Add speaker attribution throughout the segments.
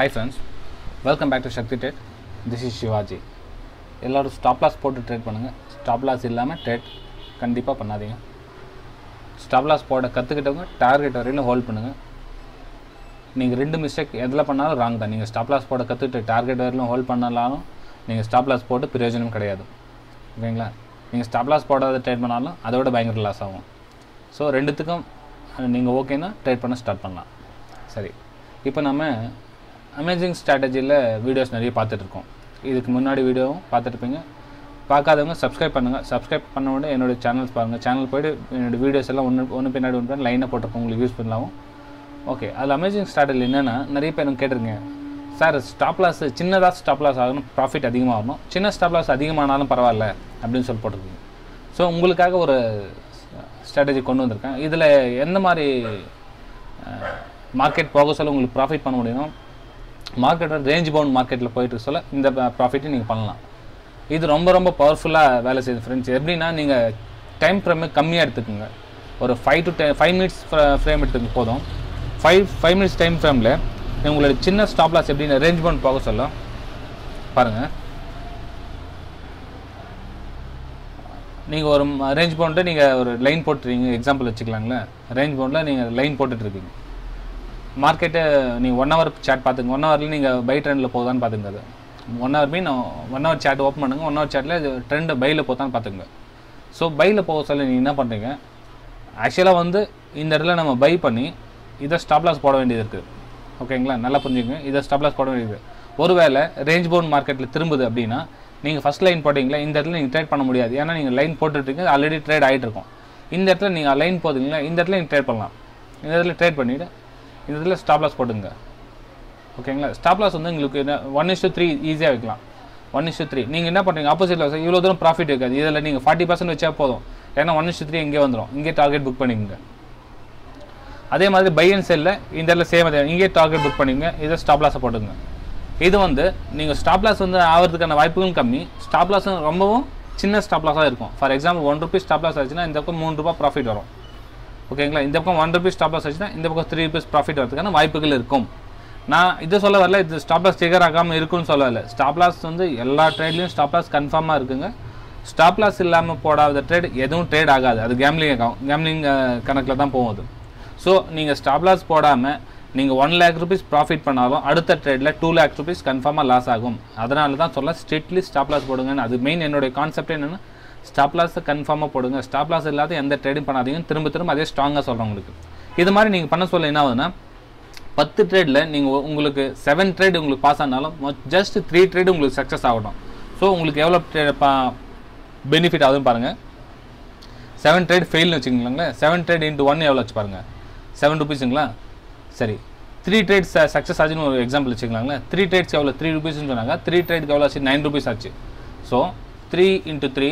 Speaker 1: hi friends welcome back to Sakthi trade this is Shivaji எல்லோரும் stop loss போட்டு trade பண்ணுங்கள் stop loss இல்லாமல் trade கண்டிப்பாக பண்ணாதீங்க ஸ்டாப் லாஸ் போட கற்றுக்கிட்டவங்க டார்கெட் வரையிலும் ஹோல்ட் பண்ணுங்கள் நீங்கள் ரெண்டு மிஸ்டேக் எதில் பண்ணாலும் ராங் தான் நீங்கள் ஸ்டாப் லாஸ் போட கற்றுக்கிட்டு டார்கெட் வரையிலும் ஹோல்ட் பண்ணலாலும் நீங்கள் ஸ்டாப் லாஸ் போட்டு பிரயோஜனம் கிடையாது ஓகேங்களா நீங்கள் ஸ்டாப் லாஸ் போடாத ட்ரேட் பண்ணாலும் அதோட பயங்கர லாஸ் ஆகும் ஸோ ரெண்டுத்துக்கும் நீங்கள் ஓகேன்னா ட்ரேட் பண்ண ஸ்டார்ட் பண்ணலாம் சரி இப்போ நம்ம அமேசிங் ஸ்ட்ராட்டஜியில் வீடியோஸ் நிறைய பார்த்துட்ருக்கோம் இதுக்கு முன்னாடி வீடியோவும் பார்த்துட்ருப்பீங்க பார்க்காதவங்க சப்ஸ்கிரைப் பண்ணுங்கள் சப்ஸ்கிரைப் பண்ண உடனே என்னோடய சேனல்ஸ் பாருங்கள் சேனல் போய்ட்டு என்னோடய வீடியோஸ் எல்லாம் ஒன்று ஒன்று பின்னாடி ஒன்று லைனாக போட்டிருக்கோம் உங்களுக்கு யூஸ் பண்ணலாம் ஓகே அதில் அமேசிங் ஸ்ட்ராட்டஜி என்னென்னா நிறைய பேர் எனக்கு கேட்டிருங்க சார் ஸ்டாப் லாஸ் சின்னதாக ஸ்டாப் லாஸ் ஆகணும் ப்ராஃபிட் அதிகமாக ஆகணும் சின்ன ஸ்டாப் லாஸ் அதிகமானாலும் பரவாயில்ல அப்படின்னு சொல்லி போட்டிருக்கீங்க ஸோ உங்களுக்காக ஒரு ஸ்ட்ராட்டஜி கொண்டு வந்திருக்கேன் இதில் எந்த மாதிரி மார்க்கெட் போக சொல்ல உங்களுக்கு ப்ராஃபிட் பண்ண முடியும் மார்க்கெட்டோட ரேஞ்ச் பவுண்ட் மார்க்கெட்டில் போயிட்டு சொல்ல இந்த ப்ராஃபிட்டையும் நீங்கள் பண்ணலாம் இது ரொம்ப ரொம்ப பவர்ஃபுல்லாக வேலை செய்யுது ஃப்ரெண்ட்ஸ் எப்படின்னா நீங்கள் டைம் ஃப்ரேமே கம்மியாக எடுத்துக்கோங்க ஒரு five to ten five minutes frame எடுத்துக்க போதும் ஃபைவ் ஃபைவ் மினிட்ஸ் டைம் ஃப்ரேமில் உங்களோட சின்ன ஸ்டாப் லாஸ் எப்படின்னு ரேஞ்ச் பவுண்ட் போக சொல்ல பாருங்கள் நீங்கள் ஒரு ரேஞ்ச் பவுண்ட்டு நீங்கள் ஒரு லைன் போட்டுருக்கீங்க எக்ஸாம்பிள் வச்சுக்கலாங்களேன் ரேஞ்ச் பவுண்டில் நீங்கள் லைன் போட்டுட்ருக்கீங்க மார்க்கெட்டு நீங்கள் ஒன் ஹவர் சேட் பார்த்துங்க ஒன் ஹவரில் நீங்கள் பை ட்ரெண்டில் போதான்னு பார்த்துங்க அது one hour mean one hour chart open பண்ணுங்கள் ஒன் ஹவர் சேட்டில் ட்ரெண்டு பையில் போதான்னு பார்த்துங்க ஸோ பையில் போக சொல்ல நீங்கள் என்ன பண்ணுறீங்க ஆக்சுவலாக வந்து இந்த இடத்துல நம்ம பை பண்ணி இதை ஸ்டாப் லாஸ் போட வேண்டியது இருக்குது ஓகேங்களா நல்லா புரிஞ்சுங்க இதை ஸ்டாப் லாஸ் போட வேண்டியது ஒருவேளை ரேஞ்ச் பவுண்ட் மார்க்கெட்டில் திரும்புது அப்படின்னா நீங்கள் ஃபஸ்ட் லைன் போட்டிங்களா இந்த இடத்துல நீங்கள் ட்ரேட் பண்ண முடியாது ஏன்னா நீங்கள் லைன் போட்டுட்ருக்கீங்க ஆல்ரெடி ட்ரேட் ஆகிட்டு இருக்கும் இந்த இடத்துல நீங்கள் லைன் போதுங்களா இந்த இடத்துல நீங்கள் ட்ரேட் பண்ணலாம் இந்த இடத்துல ட்ரேட் பண்ணிவிட்டு இந்த இடத்துல ஸ்டாப் லாஸ் போட்டுங்க ஓகேங்களா ஸ்டாப் லாஸ் வந்து உங்களுக்கு ஒன் இஸ் த்ரீ ஈஸியாக வைக்கலாம் ஒன் இஸ் த்ரீ நீங்கள் என்ன பண்ணுறீங்க ஆப்போசிட்டில் இவ்வளோ தூரம் ப்ராஃபிட் இருக்காது இதில் நீங்கள் ஃபார்ட்டி பர்சன்ட் வச்சா போதும் ஏன்னா ஒன் இஸ் த்ரீ இங்கே வந்துடும் இங்கே டார்கெட் புக் பண்ணிக்கோங்க அதே மாதிரி பை அண்ட் செல்லில் இந்த இடத்துல சேம் அதே இங்கே டார்கெட் புக் பண்ணிக்கோங்க இதை ஸ்டாப் லாஸை போட்டுங்க இது வந்து நீங்கள் ஸ்டாப் லாஸ் வந்து ஆகிறதுக்கான வாய்ப்புகள் கம்மி ஸ்டாப் லாஸ் ரொம்பவும் சின்ன ஸ்டாப் லாஸாக இருக்கும் for example one rupees stop loss ஆச்சுன்னா இந்த பக்கம் மூணு ரூபா ப்ராஃபிட் வரும் ஓகேங்களா இந்த பக்கம் ஒன் ருபீஸ் ஸ்டாப் லாஸ் ஆச்சுன்னா இந்த பக்கம் த்ரீ ருபீஸ் ப்ராஃபிட் வரதுக்கான வாய்ப்புகள் இருக்கும் நான் இது சொல்ல வரல இது ஸ்டாப் லாஸ் ட்ரிகர் ஆகாமல் இருக்குன்னு சொல்லல ஸ்டாப் லாஸ் வந்து எல்லா ட்ரேட்லையும் ஸ்டாப் லாஸ் கன்ஃபார்மாக இருக்குங்க ஸ்டாப் லாஸ் இல்லாமல் போடாத ட்ரேட் எதுவும் ட்ரேட் ஆகாது அது கேம்லிங் ஆகும் கேம்லிங் கணக்கில் தான் போகும் அது ஸோ நீங்கள் ஸ்டாப் லாஸ் போடாமல் நீங்கள் ஒன் லேக் ருபீஸ் ப்ராஃபிட் பண்ணாலும் அடுத்த ட்ரேடில் டூ லேக் ருபீஸ் கன்ஃபார்மாக லாஸ் ஆகும் அதனால தான் சொல்ல ஸ்ட்ரிக்ட்லி ஸ்டாப் லாஸ் போடுங்கன்னு அது மெயின் என்னுடைய கான்செப்ட் என்னென்னா ஸ்டாப் லாஸை கன்ஃபார்மாக போடுங்க ஸ்டாப் லாஸ் இல்லாத எந்த ட்ரேடும் பண்ணாதீங்க திரும்ப திரும்ப அதே ஸ்ட்ராங்காக சொல்கிறேன் உங்களுக்கு இது மாதிரி நீங்கள் பண்ண சொல்ல என்ன ஆகுதுன்னா பத்து ட்ரேடில் நீங்கள் உங்களுக்கு செவன் ட்ரேட் உங்களுக்கு பாஸ் ஆனாலும் ஜஸ்ட் த்ரீ ட்ரேட் உங்களுக்கு சக்ஸஸ் ஆகணும் ஸோ உங்களுக்கு எவ்வளோ பெனிஃபிட் ஆகுதுன்னு பாருங்கள் செவன் ட்ரேட் ஃபெயில்னு வச்சுக்கோங்களேன் செவன் ட்ரேட் இன்ட்டு ஒன் எவ்வளோ வச்சு பாருங்கள் செவன் ருபீஸுங்களா சரி த்ரீ ட்ரேட்ஸ் சக்ஸஸ் ஆச்சுன்னு ஒரு எக்ஸாம்பிள் வச்சுக்கலாங்களேன் த்ரீ ட்ரேட்ஸ் எவ்வளோ த்ரீ ருபீஸ்னு சொன்னாங்க த்ரீ ட்ரேட்க்கு எவ்வளோ ஆச்சு நைன் ருபீஸ் ஆச்சு so three into three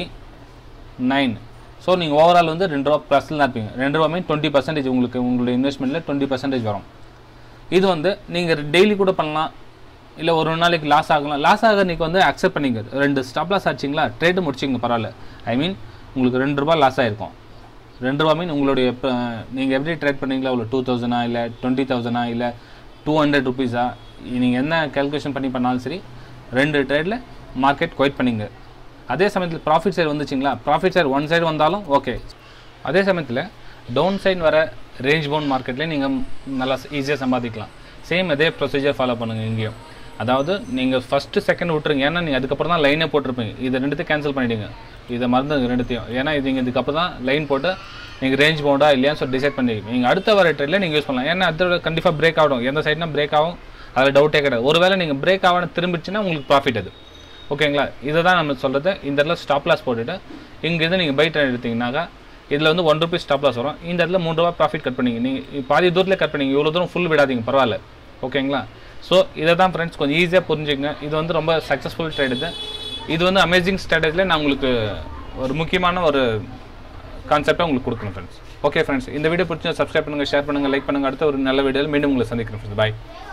Speaker 1: nine so நீங்கள் ஓவரால் வந்து ரெண்டு ரூபா ப்ளஸில் தான் இருப்பீங்க ரெண்டு ரூபா மீன் டுவெண்ட்டி பர்சன்டேஜ் உங்களுக்கு உங்களுடைய இன்வெஸ்ட்மெண்ட்டில் டுவெண்ட்டி பர்சன்டேஜ் வரும் இது வந்து நீங்கள் டெய்லி கூட பண்ணலாம் இல்லை ஒரு நாளைக்கு லாஸ் ஆகலாம் லாஸ் ஆக நீங்கள் வந்து அக்செப்ட் பண்ணிங்க ரெண்டு ஸ்டாப் லாஸ் ஆச்சுங்களா ட்ரேடு முடிச்சிங்க பரவாயில்ல ஐ மீன் உங்களுக்கு ரெண்டு ரூபா லாஸ் ஆகிருக்கும் ரெண்டு ரூபா மீன் உங்களுடைய நீங்கள் எப்படி ட்ரேட் பண்ணீங்களா ஒரு டூ தௌசண்டா இல்லை டுவெண்ட்டி தௌசண்டா இல்லை டூ ஹண்ட்ரட் ருபீஸா நீங்கள் என்ன கேல்குலேஷன் பண்ணி பண்ணாலும் சரி ரெண்டு ட்ரேடில் மார்க்கெட் குவைட் பண்ணிங்க அதே சமயத்தில் ப்ராஃபிட் சைடு வந்துச்சுங்களா ப்ராஃபிட் சைடு ஒன் சைடு வந்தாலும் ஓகே அதே சமயத்தில் டவுன் சைடு வர ரேஞ்ச் பவுண்ட் மார்க்கெட்லேயே நீங்கள் நல்லா ஈஸியாக சம்பாதிக்கலாம் சேம் அதே ப்ரொசீஜர் ஃபாலோ பண்ணுங்கள் இங்கேயும் அதாவது நீங்கள் ஃபஸ்ட்டு செகண்ட் விட்டுருங்க ஏன்னா நீங்கள் அதுக்கப்புறம் தான் லைனே போட்டிருப்பீங்க இதை ரெண்டுத்தையும் கேன்சல் பண்ணிவிடுங்க இதை மறந்து ரெண்டுத்தையும் ஏன்னா இது நீங்கள் இதுக்கப்புறம் தான் லைன் போட்டு நீங்கள் ரேஞ்ச் பவுண்டா இல்லையான்னு சொல்லி டிசைட் பண்ணிடுவீங்க நீங்கள் அடுத்த வர ட்ரெண்டில் நீங்கள் யூஸ் பண்ணலாம் ஏன்னா அதோட கண்டிப்பாக பிரேக் ஆகிடும் எந்த சைட்னா பிரேக் ஆகும் அதில் டவுட்டே கிடையாது ஒருவேளை நீங்கள் பிரேக் ஆகணும் திரும்பிச்சுன்னா உங்களுக்கு ப்ராஃபிட் அது ஓகேங்களா இதை தான் நம்ம சொல்கிறது இந்த இடத்துல ஸ்டாப் லாஸ் போட்டுட்டு இங்கேருந்து நீங்கள் பை ட்ரெண்ட் எடுத்தீங்கன்னாக்கா இதில் வந்து ஒன் ருபீஸ் ஸ்டாப் லாஸ் வரும் இந்த இடத்துல மூணு ரூபா ப்ராஃபிட் கட் பண்ணிங்க நீங்கள் பாதி தூரத்தில் கட் பண்ணிங்க இவ்வளோ தூரம் ஃபுல் விடாதீங்க பரவாயில்ல ஓகேங்களா ஸோ இதை தான் ஃப்ரெண்ட்ஸ் கொஞ்சம் ஈஸியாக புரிஞ்சுங்க இது வந்து ரொம்ப சக்ஸஸ்ஃபுல் ட்ரேட் இது இது வந்து அமேசிங் ஸ்ட்ராட்டஜியில் நான் உங்களுக்கு ஒரு முக்கியமான ஒரு கான்செப்டை உங்களுக்கு கொடுக்கணும் ஃப்ரெண்ட்ஸ் ஓகே ஃப்ரெண்ட்ஸ் இந்த வீடியோ பிடிச்சி சப்ஸ்கிரைப் பண்ணுங்கள் ஷேர் பண்ணுங்கள் லைக் பண்ணுங்கள் அடுத்த ஒரு நல்ல வீடியோவில் மீண்டும் உங்களை சந்திக்கிறேன் ஃப்ரெண்ட்ஸ் பாய்